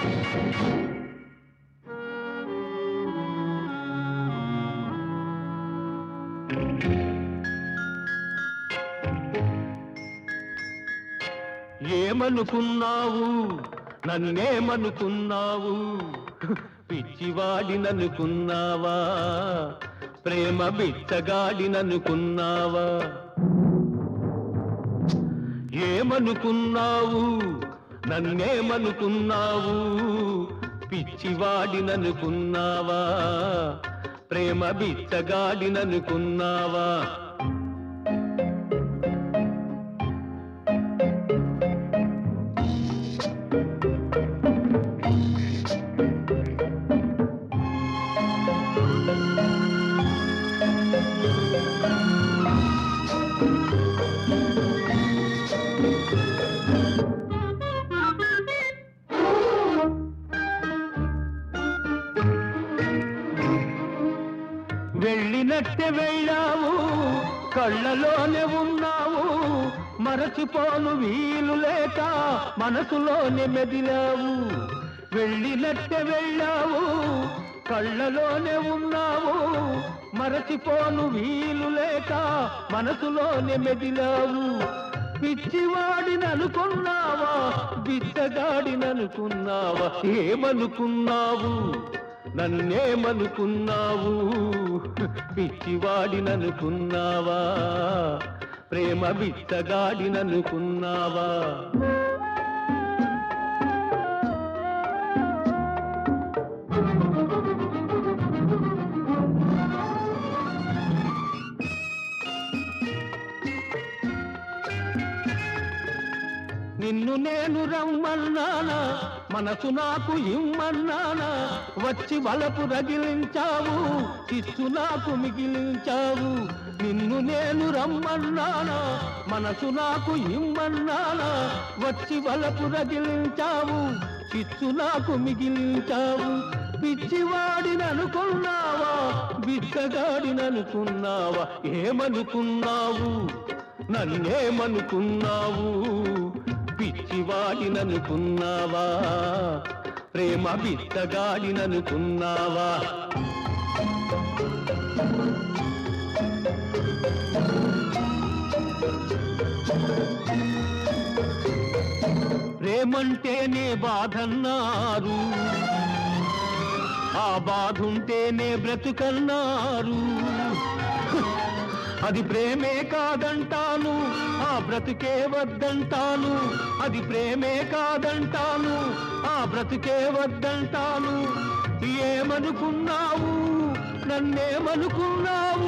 ఏమనుకున్నావు నన్నేమనుకున్నావు పిచ్చివాడిననుకున్నావా ప్రేమ బిచ్చగాడిననుకున్నావా ఏమనుకున్నావు నన్నేమనుకున్నావు పిచ్చివాడిననుకున్నావా ప్రేమ బిచ్చగాడిననుకున్నావా వెళ్ళినట్టే వెళ్ళావు కళ్ళలోనే ఉన్నావు మరచిపోను వీలు లేక మనసులోనే మెదిలావు వెళ్ళినట్టే వెళ్ళావు కళ్ళలోనే ఉన్నావు మరచిపోను వీలు లేక మనసులోనే మెదిలావు పిచ్చివాడిననుకున్నావా బిచ్చగాడిననుకున్నావా ఏమనుకున్నావు నన్నేమనుకున్నావు పిచ్చివాడిననుకున్నావా ప్రేమ బిచ్చగాడిననుకున్నావా నిన్ను నేను రమ్మన్నానా మనసు నాకు ఇమ్మన్నానా వచ్చి వలపు రగిలించావు చిచ్చు నాకు మిగిలించావు నిన్ను నేను రమ్మన్నానా మనసు నాకు ఇమ్మన్నానా వచ్చి వలపు రగిలించావు చిచ్చు నాకు మిగిలించావు పిచ్చివాడిననుకున్నావా బిచ్చగాడిననుకున్నావా ఏమనుకున్నావు నన్నేమనుకున్నావు పిచ్చివాడిననుకున్నావా ప్రేమ బిచ్చగాడిననుకున్నావా ప్రేమంటేనే బాధన్నారు ఆ బాధుంటేనే బ్రతుకన్నారు అది ప్రేమే కాదంటాను ఆ బ్రతుకే వద్దంటాను అది ప్రేమే కాదంటాను ఆ బ్రతుకే వద్దంటాను ఏమనుకున్నావు నన్నేమనుకున్నావు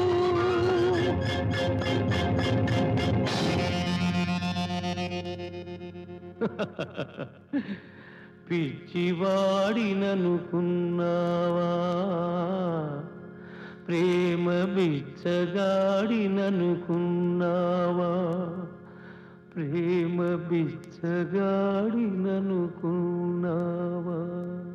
పిచ్చివాడిననుకున్నావా ప్రేమ బిచ్చగాడిననుకున్నావా ప్రేమ బిచ్చగాడిననుకున్నావా